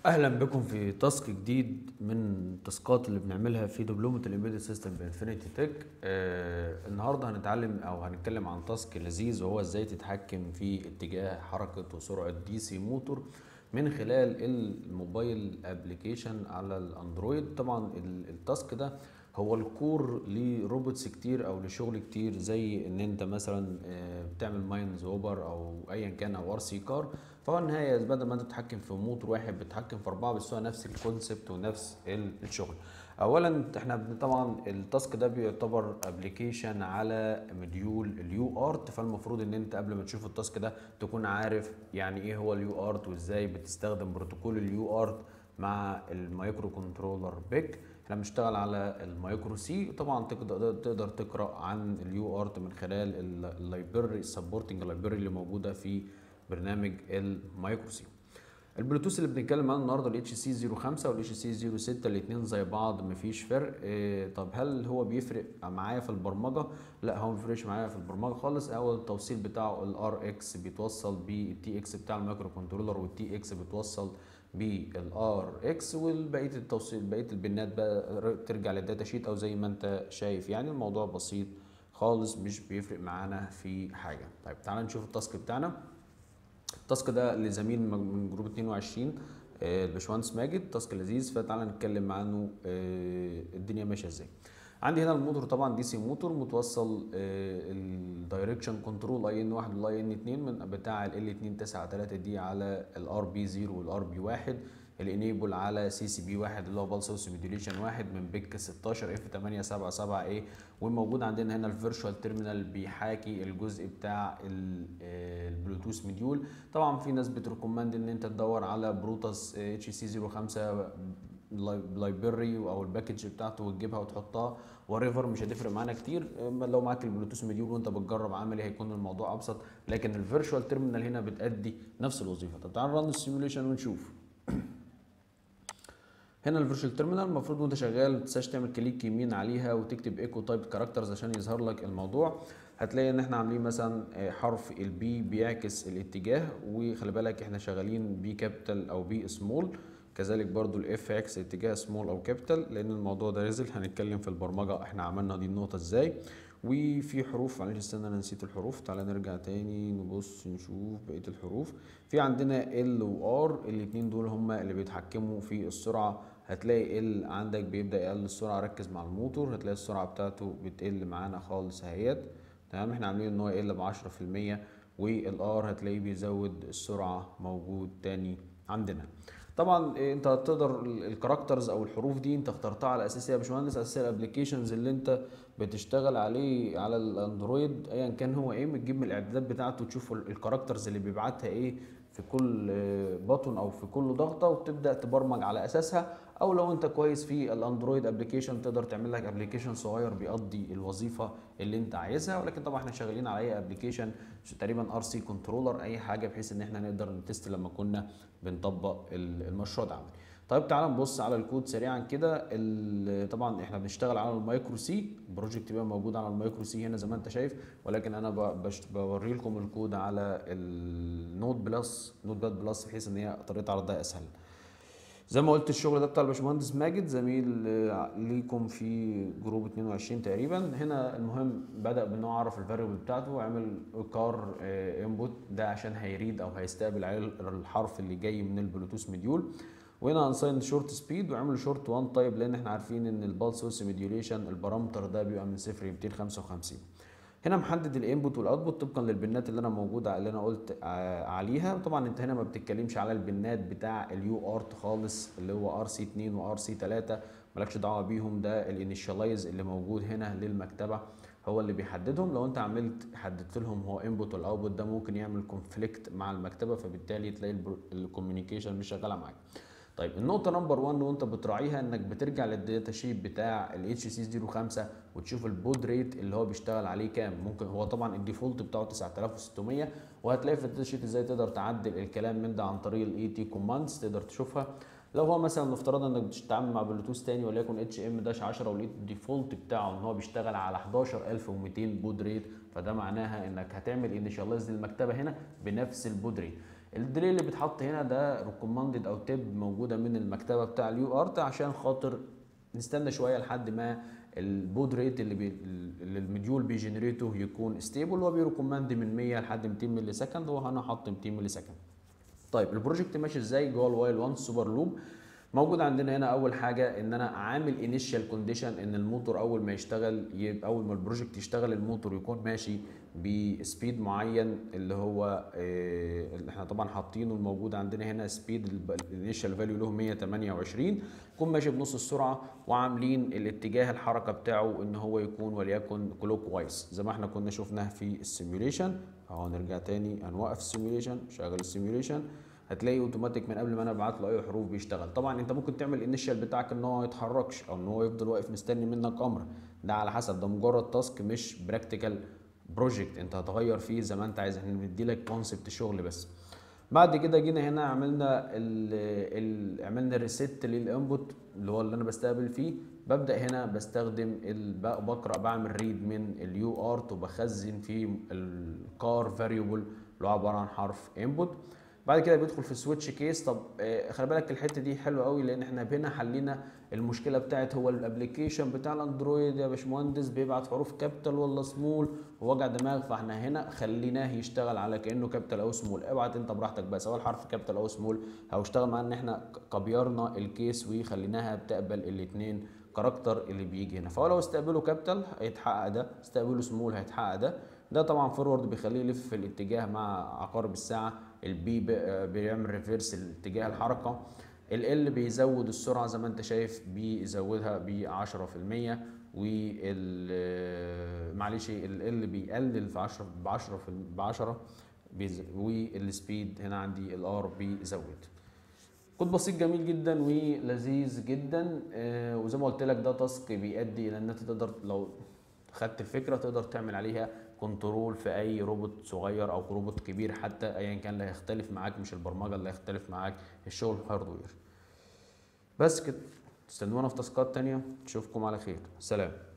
اهلا بكم في تاسك جديد من التاسكات اللي بنعملها في دبلومه الامبيدد سيستم بانفينيتي تك آه النهارده هنتعلم او هنتكلم عن تاسك لذيذ وهو ازاي تتحكم في اتجاه حركه وسرعه دي سي موتور من خلال الموبايل ابلكيشن على الاندرويد طبعا ال- التاسك ده هو الكور لروبوتس كتير او لشغل كتير زي ان انت مثلا آه، بتعمل ماينز اوبر او ايا كان او ار سي كار فهو النهايه بدل ما انت بتتحكم في موتور واحد بتتحكم في اربعه بس هو نفس الكونسبت ونفس ال- الشغل اولا احنا بن- طبعا التاسك ده بيعتبر ابلكيشن على مديول اليو ارت فالمفروض ان انت قبل ما تشوف التاسك ده تكون عارف يعني ايه هو اليو ارت وازاي بتستخدم بروتوكول اليو ارت مع المايكرو كنترولر بيك احنا بنشتغل على المايكرو سي طبعا تقدر تقدر تقرا عن اليو ارت من خلال اللايبرري السبورتنج لايبرري اللي موجوده في برنامج المايكرو سي البلوتوث اللي بنتكلم عنه النهارده الاتش سي 05 والاتش سي 06 الاثنين زي بعض مفيش فرق إيه طب هل هو بيفرق معايا في البرمجه لا هو ما بيفرقش معايا في البرمجه خالص اول التوصيل بتاعه الار اكس بيتوصل بالتي اكس بتاع المايكرو كنترولر والتي اكس بيتوصل بالار اكس والبقيه التوصيل بقيه البنات بقى ترجع للداتا شيت او زي ما انت شايف يعني الموضوع بسيط خالص مش بيفرق معانا في حاجه طيب تعال نشوف التاسك بتاعنا التاسك ده لزميل من من جروب 22 آه، الباشمهندس ماجد تاسك لذيذ فتعالى نتكلم عنه آه، الدنيا ماشيه ازاي عندي هنا الموتور طبعا دي سي موتور متوصل الدايركشن كنترول اي ان 1 والاي ان 2 من بتاع ال 293 دي على الار بي 0 والار بي 1 الانيبل على سي سي بي 1 اللي هو بالس اوس موديوليشن 1 من بيك 16 اف 877 اي والموجود عندنا هنا الفيرتشوال تيرمينال بيحاكي الجزء بتاع ال- آه، البلوتوث مديول طبعا في ناس بتريكومند ان انت تدور على بروتوس اتش سي 05 لايبرري او الباكج بتاعته وتجيبها وتحطها وريفر مش هتفرق معانا كتير اما لو معاك البلوتوث مديول وانت بتجرب عملي هيكون الموضوع ابسط لكن الفيرتشوال تيرمينال هنا بتأدي نفس الوظيفه طب تعال نرن السيموليشن ونشوف هنا الفيرتشوال تيرمينال المفروض وانت شغال ما تنساش تعمل كليك يمين عليها وتكتب ايكو تايب كاركترز عشان يظهر لك الموضوع هتلاقي ان احنا عاملين مثلا آه، حرف البي بيعكس الاتجاه وخلي بالك احنا شغالين بي كابيتال او بي سمول كذلك برضو الاف اكس اتجاه سمول او كابيتال لان الموضوع ده نزل هنتكلم في البرمجه احنا عملنا دي النقطه ازاي وفي حروف معلش استنى انا نسيت الحروف تعالى نرجع تاني نبص نشوف بقيه الحروف في عندنا ال وار الاتنين دول هما اللي بيتحكموا في السرعه هتلاقي ال عندك بيبدا يقل السرعه ركز مع الموتور هتلاقي السرعه بتاعته بتقل معانا خالص اهيت تمام احنا عاملين ان هو يقل ب 10% والار هتلاقيه بيزود السرعه موجود تاني عندنا طبعا إيه، انت تقدر ال- الكاركترز او الحروف دي انت اخترتها على اساس ايه يا باشمهندس على اساس الابلكيشنز اللي انت بتشتغل عليه على الاندرويد ايا كان هو ايه بتجيب من الاعدادات بتاعته تشوف ال- الكاركترز اللي بيبعتها ايه في كل بطن او في كل ضغطه وتبدا تبرمج على اساسها او لو انت كويس في الاندرويد ابلكيشن تقدر تعمل لك ابلكيشن صغير بيقضي الوظيفه اللي انت عايزها ولكن طبعا احنا شغالين على اي ابلكيشن تقريبا ار سي كنترولر اي حاجه بحيث ان احنا نقدر نتست لما كنا بنطبق ال- المشروع ده عملي طيب تعال نبص على الكود سريعا كده ال- طبعا احنا بنشتغل على المايكرو سي البروجكت بيبقى موجود على المايكرو سي هنا زي ما انت شايف ولكن انا ب- بش- بوري لكم الكود على النوت بلس نوت باد بلس بحيث ان هي طريقه عرضها اسهل زي ما قلت الشغل ده بتاع الباشمهندس ماجد زميل آه، ليكم في جروب 22 تقريبا هنا المهم بدا بان هو عرف الفاريبل بتاعته وعمل كار انبوت ده عشان هيريد او هيستقبل عليه الحرف اللي جاي من البلوتوث مديول وهنا هنساين شورت سبيد وعمل شورت 1 تايب لان احنا عارفين ان البالس اوس ميديوليشن البارامتر ده بيبقى من 0 ل 255 هنا محدد الانبوت والاوتبوت طبقا للبنات اللي انا موجوده اللي انا قلت آه، عليها طبعا انت هنا ما بتتكلمش على البنات بتاع اليو ارت خالص اللي هو ار سي 2 وار سي 3 مالكش دعوه بيهم ده الانيشاليز اللي موجود هنا للمكتبه هو اللي بيحددهم لو انت عملت حددت لهم هو انبوت ولا اوتبوت ده ممكن يعمل كونفليكت مع المكتبه فبالتالي تلاقي الكوميونيكيشن مش شغاله معاك طيب النقطة نمبر 1 وانت بتراعيها انك بترجع للداتا شيت بتاع ال HC 05 وتشوف البود ريت اللي هو بيشتغل عليه كام ممكن هو طبعا الديفولت بتاعه 9600 وهتلاقي في الداتا شيت ازاي تقدر تعدل الكلام من ده عن طريق الاي تي كوماندز تقدر تشوفها لو هو مثلا نفترض انك بتتعامل مع بلوتوث تاني وليكن اتش ام داش 10 ولقيت الديفولت بتاعه ان هو بيشتغل على 11200 بود ريت فده معناها انك هتعمل انيشاليز للمكتبه هنا بنفس البود ريت الديلي اللي بيتحط هنا ده ريكومندد او تيب موجوده من المكتبه بتاع اليو ارت عشان خاطر نستنى شويه لحد ما البود ريت اللي, بي اللي المديول بيجنريته يكون ستيبل هو بيريكومند من 100 لحد 200 ملي سكند وهنا حط 200 ملي سكند طيب البروجكت ماشي ازاي جوه الوايل 1 سوبر لوب موجود عندنا هنا اول حاجه ان انا عامل انيشال كونديشن ان الموتور اول ما يشتغل يبقى اول ما البروجكت يشتغل الموتور يكون ماشي بسبيد معين اللي هو آه، اللي احنا طبعا حاطينه الموجود عندنا هنا سبيد الانيشال فاليو له 128 يكون ماشي بنص السرعه وعاملين الاتجاه الحركه بتاعه ان هو يكون وليكن كلوك وايز زي ما احنا كنا شفناه في السيميوليشن اهو نرجع تاني هنوقف السيميوليشن شغل السيميوليشن هتلاقي اوتوماتيك من قبل ما انا ابعت له اي حروف بيشتغل طبعا انت ممكن تعمل الانيشال بتاعك ان هو ما يتحركش او ان هو يفضل واقف مستني منك امر ده على حسب ده مجرد تاسك مش براكتيكال بروجكت انت هتغير فيه زي ما انت عايز احنا بندي لك كونسبت شغل بس بعد كده جينا هنا عملنا ال ال عملنا ريسيت للانبوت اللي هو اللي انا بستقبل فيه ببدا هنا بستخدم بقرا بعمل ريد من اليو ارت وبخزن فيه الكار فاريبل اللي هو عباره عن حرف انبوت بعد كده بيدخل في سويتش كيس طب آه، خلي بالك الحته دي حلوه قوي لان احنا هنا حلينا المشكله بتاعت هو الابلكيشن بتاع الاندرويد يا باشمهندس بيبعت حروف كابيتال ولا سمول ووجع دماغ فاحنا هنا خليناه يشتغل على كانه كابيتال او سمول ابعت انت براحتك بقى سواء الحرف كابيتال او سمول او اشتغل معانا ان احنا كبيرنا الكيس وخليناها بتقبل الاثنين كاركتر اللي بيجي هنا فهو لو استقبله كابيتال هيتحقق ده استقبله سمول هيتحقق ده ده طبعا فورورد بيخليه يلف في الاتجاه مع عقارب الساعه البي بيعمل ريفيرس الاتجاه الحركه ال بيزود السرعه زي ما انت شايف بيزودها ب 10% وال معلش ال بيقلل في 10 ب 10 ب 10 والسبيد هنا عندي الار بيزود كود بسيط جميل جدا ولذيذ جدا آه، وزي ما قلت لك ده تاسك بيؤدي الى ان انت تقدر لو خدت الفكره تقدر تعمل عليها كنترول في اي روبوت صغير او روبوت كبير حتى ايا كان اللي هيختلف معاك مش البرمجه اللي هيختلف معاك الشغل الهاردوير بس كده استنونا في تاسكات تانية نشوفكم على خير سلام